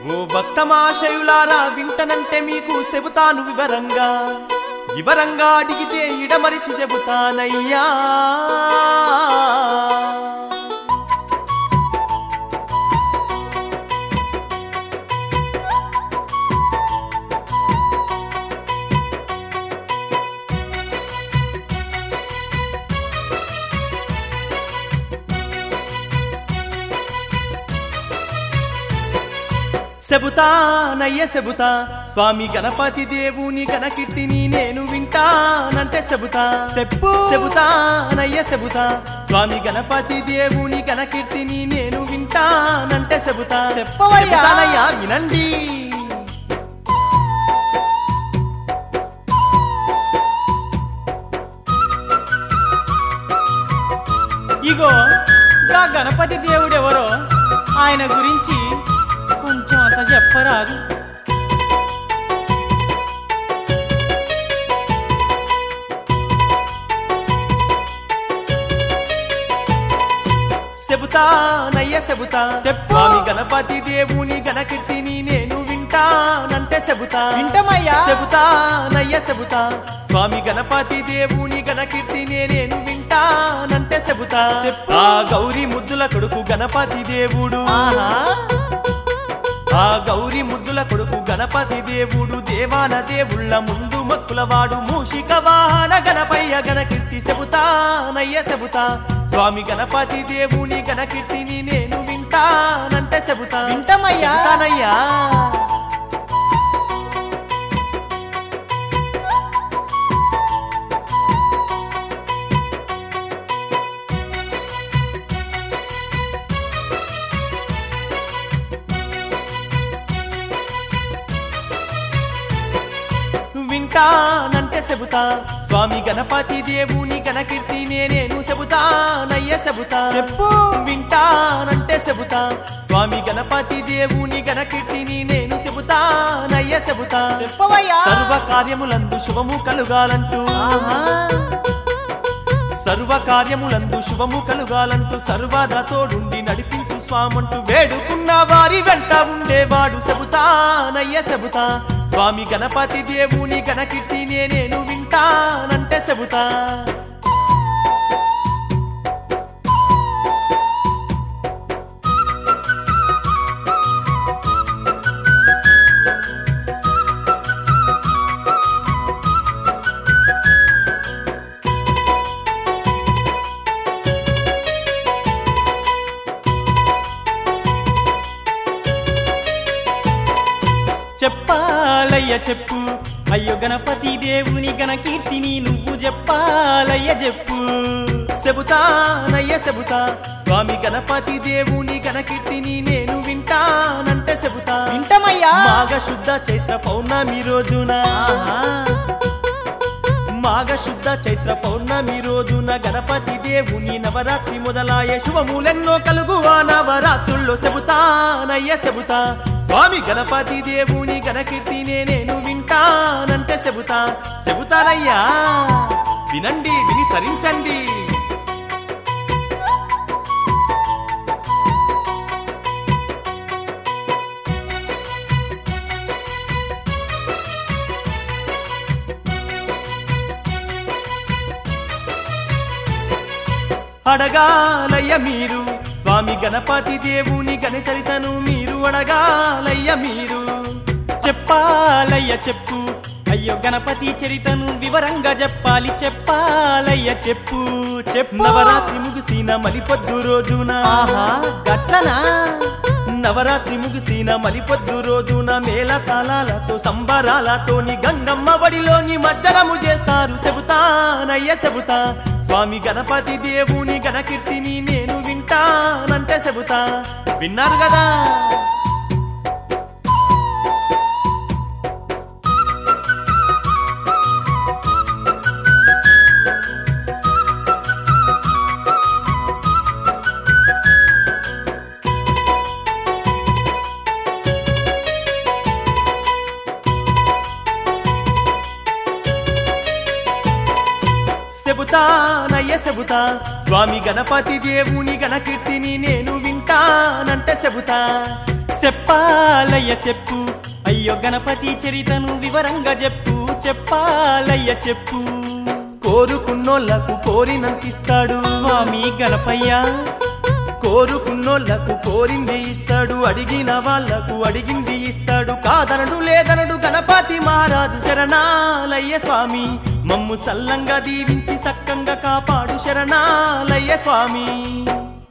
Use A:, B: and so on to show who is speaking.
A: ఓ భక్తమాశయులారా వింటనంటే మీకు చెబుతాను వివరంగా వివరంగా అడిగితే ఇడమరిచి చెబుతానయ్యా చెబుతానయ్య చెబుతా స్వామి గణపతి దేవుని కనకిట్టిని నేను వింటానంటే చెబుతా
B: చెప్పు
A: చెబుతానయ్య చెబుతా స్వామి గణపతి దేవుని కనకిర్తిని నేను వింటానంటే చెబుతా
B: చెప్పవయ్యా.
A: చెబుతానయ్యా వినండి
B: ఇగో గా గణపతి దేవుడెవరో ఆయన గురించి కొంచెం అంత చెప్పరాదు
A: చెబుతానయ్య చెబుతా
B: చెప్పు.
A: స్వామి గణపతి దేవుని గణకీర్తిని నేను వింటానంటే చెబుతా
B: వింటమయ్యా
A: చెబుతానయ్య చెబుతా స్వామి గణపతి దేవుని గణకీర్తిని నేను వింటానంటే చెబుతా
B: చెప్పు.
A: ఆ గౌరీ ముద్దుల కొడుకు గణపతి దేవుడు
B: ఆహా.
A: ఆ గౌరీ ముద్దుల కొడుకు గణపతి దేవుడు దేవాన దేవుళ్ళ ముందు మక్కులవాడు మూషిక వాహన గణపయ్య గణకీర్తి చెబుతానయ్య చెబుతా స్వామి గణపతి దేవుని గణకీర్తిని నేను వింటానంటే చెబుతా
B: వింటమయ్యా.
A: చెబుతానయ్యా వింటానంటే చెబుతా స్వామి గణపతి దేవుని గణకీర్తినే నేను చెబుతానయ్య చెబుతా
B: చెప్పు
A: వింటానంటే చెబుతా స్వామి గణపతి దేవుని గణకీర్తిని నేను చెబుతానయ్య చెబుతా
B: చెప్పవయ్యా
A: సర్వ కార్యములందు శుభము కలుగాలంటూ
B: ఆహా.
A: సర్వ కార్యములందు శుభము కలుగాలంటూ సర్వదా తోడుండి నడిపించు స్వామంటూ వేడుకున్న వారి వెంట ఉండేవాడు చెబుతానయ్య చెబుతా స్వామి గణపతి దేవుని గణకీర్తినే నేను వింటానంటే చెబుతా
B: చెప్పాలయ్య చెప్పు అయ్యో గణపతి దేవుని గణకీర్తిని నువ్వు చెప్పాలయ్య చెప్పు
A: చెబుతానయ్య చెబుతా స్వామి గణపతి దేవుని గణకీర్తిని నేను వింటానంటే చెబుతా
B: వింటమయ్యా
A: మాఘ శుద్ధ చైత్ర పౌర్ణమి రోజున
B: ఆహా.
A: మాఘ శుద్ధ చైత్ర పౌర్ణమి రోజున గణపతి దేవుని నవరాత్రి మొదలాయ శుభములెన్నో కలుగు ఆ నవరాత్రుల్లో చెబుతానయ్య చెబుతా స్వామి గణపతి దేవుని గణకీర్తినే నేను వింటానంటే చెబుతా చెబుతానయ్యా వినండి విని తరించండి అడగాలయ్య మీరు స్వామి గణపతి దేవుని గణచరితను మీరు అడగాలయ్య మీరు
B: చెప్పాలయ్య చెప్పు అయ్యో గణపతి చరితను వివరంగా చెప్పాలి చెప్పాలయ్య చెప్పు చెప్పు
A: నవరాత్రి ముగిసిన మలిపొద్దు రోజున
B: ఆహా గట్లనా
A: నవరాత్రి ముగిసిన మలిపొద్దు రోజున మేళ తాళాలతో సంబరాలతోని గంగమ్మ వడిలోని మజ్జరము చేస్తారు చెబుతానయ్య చెబుతా స్వామి గణపతి దేవుని గణకీర్తిని నేను వింటానంటే చెబుతా విన్నారు కదా చెబుతానయ్య చెబుతా స్వామి గణపతి దేవుని గణకీర్తిని నేను వింటానంటే చెబుతా
B: చెప్పాలయ్య చెప్పు అయ్యో గణపతి చరితను వివరంగా చెప్పు చెప్పాలయ్య చెప్పు
A: కోరుకున్నోళ్లకు కోరినంతిస్తాడు
B: స్వామి గణపయ్య
A: కోరుకున్నోళ్లకు కోరింది ఇస్తాడు అడిగిన వాళ్లకు అడిగింది ఇస్తాడు కాదనడు లేదనడు గణపతి మహారాజు శరణాలయ్య స్వామి మమ్ము సల్లంగా దీవించి సక్కంగా కాపాడు శరణాలయ్య స్వామి